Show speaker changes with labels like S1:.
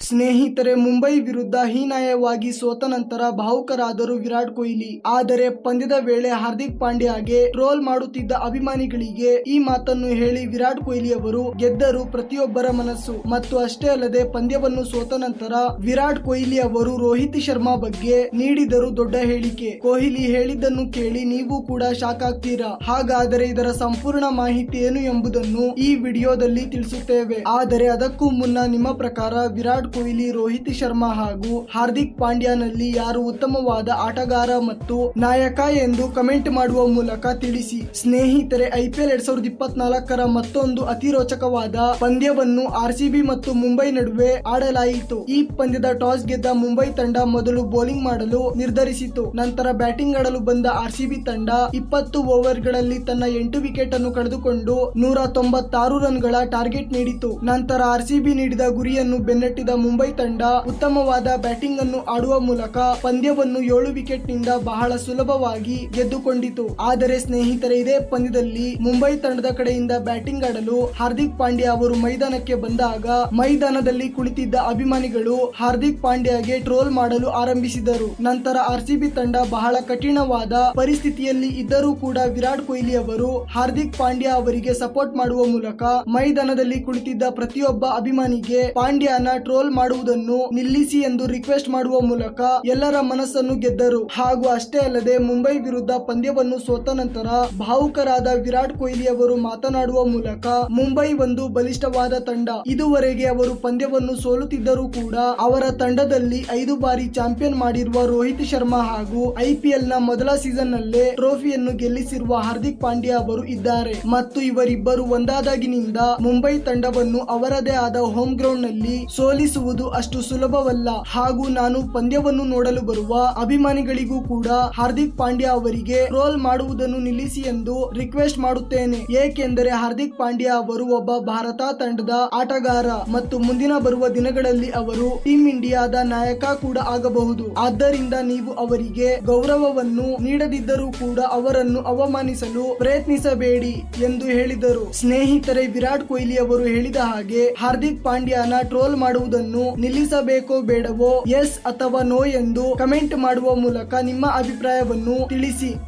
S1: ಸ್ನೇಹಿತರೆ ಮುಂಬೈ ವಿರುದ್ಧ ಹೀನಾಯವಾಗಿ ಸೋತ ನಂತರ ಭಾವುಕರಾದರು ವಿರಾಟ್ ಕೊಹ್ಲಿ ಆದರೆ ಪಂದ್ಯದ ವೇಳೆ ಹಾರ್ದಿಕ್ ಪಾಂಡ್ಯಗೆ ಟ್ರೋಲ್ ಮಾಡುತ್ತಿದ್ದ ಅಭಿಮಾನಿಗಳಿಗೆ ಈ ಮಾತನ್ನು ಹೇಳಿ ವಿರಾಟ್ ಕೊಹ್ಲಿ ಅವರು ಗೆದ್ದರು ಪ್ರತಿಯೊಬ್ಬರ ಮನಸ್ಸು ಮತ್ತು ಅಷ್ಟೇ ಅಲ್ಲದೆ ಪಂದ್ಯವನ್ನು ಸೋತ ನಂತರ ವಿರಾಟ್ ಕೊಹ್ಲಿ ಅವರು ರೋಹಿತ್ ಶರ್ಮಾ ಬಗ್ಗೆ ನೀಡಿದರು ದೊಡ್ಡ ಹೇಳಿಕೆ ಕೊಹ್ಲಿ ಹೇಳಿದ್ದನ್ನು ಕೇಳಿ ನೀವು ಕೂಡ ಶಾಕ್ ಆಗ್ತೀರಾ ಹಾಗಾದರೆ ಇದರ ಸಂಪೂರ್ಣ ಮಾಹಿತಿ ಏನು ಎಂಬುದನ್ನು ಈ ವಿಡಿಯೋದಲ್ಲಿ ತಿಳಿಸುತ್ತೇವೆ ಆದರೆ ಅದಕ್ಕೂ ಮುನ್ನ ನಿಮ್ಮ ಪ್ರಕಾರ ವಿರಾಟ್ ಕೊಹ್ಲಿ ರೋಹಿತ್ ಶರ್ಮಾ ಹಾಗೂ ಹಾರ್ದಿಕ್ ಪಾಂಡ್ಯನಲ್ಲಿ ಯಾರು ಉತ್ತಮವಾದ ಆಟಗಾರ ಮತ್ತು ನಾಯಕ ಎಂದು ಕಮೆಂಟ್ ಮಾಡುವ ಮೂಲಕ ತಿಳಿಸಿ ಸ್ನೇಹಿತರೆ ಐಪಿಎಲ್ ಎರಡ್ ಸಾವಿರದ ಇಪ್ಪತ್ನಾಲ್ಕರ ಮತ್ತೊಂದು ಅತಿ ರೋಚಕವಾದ ಪಂದ್ಯವನ್ನು ಆರ್ಸಿಬಿ ಮತ್ತು ಮುಂಬೈ ನಡುವೆ ಆಡಲಾಯಿತು ಈ ಪಂದ್ಯದ ಟಾಸ್ ಗೆದ್ದ ಮುಂಬೈ ತಂಡ ಮೊದಲು ಬೌಲಿಂಗ್ ಮಾಡಲು ನಿರ್ಧರಿಸಿತು ನಂತರ ಬ್ಯಾಟಿಂಗ್ ಆಡಲು ಬಂದ ಆರ್ಸಿಬಿ ತಂಡ ಇಪ್ಪತ್ತು ಓವರ್ಗಳಲ್ಲಿ ತನ್ನ ಎಂಟು ವಿಕೆಟ್ ಅನ್ನು ಕಳೆದುಕೊಂಡು ನೂರ ತೊಂಬತ್ತಾರು ರನ್ಗಳ ಟಾರ್ಗೆಟ್ ನೀಡಿತು ನಂತರ ಆರ್ಸಿಬಿ ನೀಡಿದ ಗುರಿಯನ್ನು ಬೆನ್ನಟ್ಟಿದ ಮುಂಬೈ ತಂಡ ಉತ್ತಮವಾದ ಬ್ಯಾಟಿಂಗ್ ಅನ್ನು ಆಡುವ ಮೂಲಕ ಪಂದ್ಯವನ್ನು ಏಳು ವಿಕೆಟ್ ನಿಂದ ಬಹಳ ಸುಲಭವಾಗಿ ಗೆದ್ದುಕೊಂಡಿತು ಆದರೆ ಸ್ನೇಹಿತರೆ ಇದೇ ಪಂದ್ಯದಲ್ಲಿ ಮುಂಬೈ ತಂಡದ ಕಡೆಯಿಂದ ಬ್ಯಾಟಿಂಗ್ ಆಡಲು ಹಾರ್ದಿಕ್ ಪಾಂಡ್ಯ ಅವರು ಮೈದಾನಕ್ಕೆ ಬಂದಾಗ ಮೈದಾನದಲ್ಲಿ ಕುಳಿತಿದ್ದ ಅಭಿಮಾನಿಗಳು ಹಾರ್ದಿಕ್ ಪಾಂಡ್ಯಗೆ ಟ್ರೋಲ್ ಮಾಡಲು ಆರಂಭಿಸಿದರು ನಂತರ ಆರ್ಸಿಬಿ ತಂಡ ಬಹಳ ಕಠಿಣವಾದ ಪರಿಸ್ಥಿತಿಯಲ್ಲಿ ಇದ್ದರೂ ಕೂಡ ವಿರಾಟ್ ಕೊಹ್ಲಿ ಅವರು ಹಾರ್ದಿಕ್ ಪಾಂಡ್ಯ ಅವರಿಗೆ ಸಪೋರ್ಟ್ ಮಾಡುವ ಮೂಲಕ ಮೈದಾನದಲ್ಲಿ ಕುಳಿತಿದ್ದ ಪ್ರತಿಯೊಬ್ಬ ಅಭಿಮಾನಿಗೆ ಪಾಂಡ್ಯನ ಟ್ರೋಲ್ ಮಾಡುವುದನ್ನು ನಿಲ್ಲಿಸಿ ಎಂದು ರಿಕ್ವೆಸ್ಟ್ ಮಾಡುವ ಮೂಲಕ ಎಲ್ಲರ ಮನಸ್ಸನ್ನು ಗೆದ್ದರು ಹಾಗೂ ಅಷ್ಟೇ ಅಲ್ಲದೆ ಮುಂಬೈ ವಿರುದ್ಧ ಪಂದ್ಯವನ್ನು ಸೋತ ನಂತರ ಭಾವುಕರಾದ ವಿರಾಟ್ ಕೊಹ್ಲಿ ಅವರು ಮಾತನಾಡುವ ಮೂಲಕ ಮುಂಬೈ ಒಂದು ಬಲಿಷ್ಠವಾದ ತಂಡ ಇದುವರೆಗೆ ಅವರು ಪಂದ್ಯವನ್ನು ಸೋಲುತ್ತಿದ್ದರೂ ಕೂಡ ಅವರ ತಂಡದಲ್ಲಿ ಐದು ಬಾರಿ ಚಾಂಪಿಯನ್ ಮಾಡಿರುವ ರೋಹಿತ್ ಶರ್ಮಾ ಹಾಗೂ ಐಪಿಎಲ್ ನ ಮೊದಲ ಸೀಸನ್ ನಲ್ಲೇ ಟ್ರೋಫಿಯನ್ನು ಗೆಲ್ಲಿಸಿರುವ ಹಾರ್ದಿಕ್ ಪಾಂಡ್ಯ ಅವರು ಇದ್ದಾರೆ ಮತ್ತು ಇವರಿಬ್ಬರು ಒಂದಾದಾಗಿನಿಂದ ಮುಂಬೈ ತಂಡವನ್ನು ಅವರದೇ ಆದ ಹೋಮ್ ಗ್ರೌಂಡ್ ನಲ್ಲಿ ಸೋಲಿಸುವುದು ಅಷ್ಟು ಸುಲಭವಲ್ಲ ಹಾಗೂ ನಾನು ಪಂದ್ಯವನ್ನು ನೋಡಲು ಬರುವ ಅಭಿಮಾನಿಗಳಿಗೂ ಕೂಡ ಹಾರ್ದಿಕ್ ಪಾಂಡ್ಯ ಅವರಿಗೆ ಟ್ರೋಲ್ ಮಾಡುವುದನ್ನು ನಿಲ್ಲಿಸಿ ಎಂದು ರಿಕ್ವೆಸ್ಟ್ ಮಾಡುತ್ತೇನೆ ಏಕೆಂದರೆ ಹಾರ್ದಿಕ್ ಪಾಂಡ್ಯ ಅವರು ಒಬ್ಬ ಭಾರತ ತಂಡದ ಆಟಗಾರ ಮತ್ತು ಮುಂದಿನ ಬರುವ ದಿನಗಳಲ್ಲಿ ಅವರು ಟೀಂ ಇಂಡಿಯಾದ ನಾಯಕ ಕೂಡ ಆಗಬಹುದು ಆದ್ದರಿಂದ ನೀವು ಅವರಿಗೆ ಗೌರವವನ್ನು ನೀಡದಿದ್ದರೂ ಕೂಡ ಅವರನ್ನು ಅವಮಾನಿಸಲು ಪ್ರಯತ್ನಿಸಬೇಡಿ ಎಂದು ಹೇಳಿದರು ಸ್ನೇಹಿತರೆ ವಿರಾಟ್ ಕೊಹ್ಲಿ ಅವರು ಹೇಳಿದ ಹಾಗೆ ಹಾರ್ದಿಕ್ ಪಾಂಡ್ಯನ ಟ್ರೋಲ್ ಮಾಡುವುದನ್ನು ನಿಲ್ಲಿಸಬೇಕೋ ಬೇಡವೋ ಎಸ್ ಅಥವಾ ನೋ ಎಂದು ಕಮೆಂಟ್ ಮಾಡುವ ಮೂಲಕ ನಿಮ್ಮ ಅಭಿಪ್ರಾಯವನ್ನು ತಿಳಿಸಿ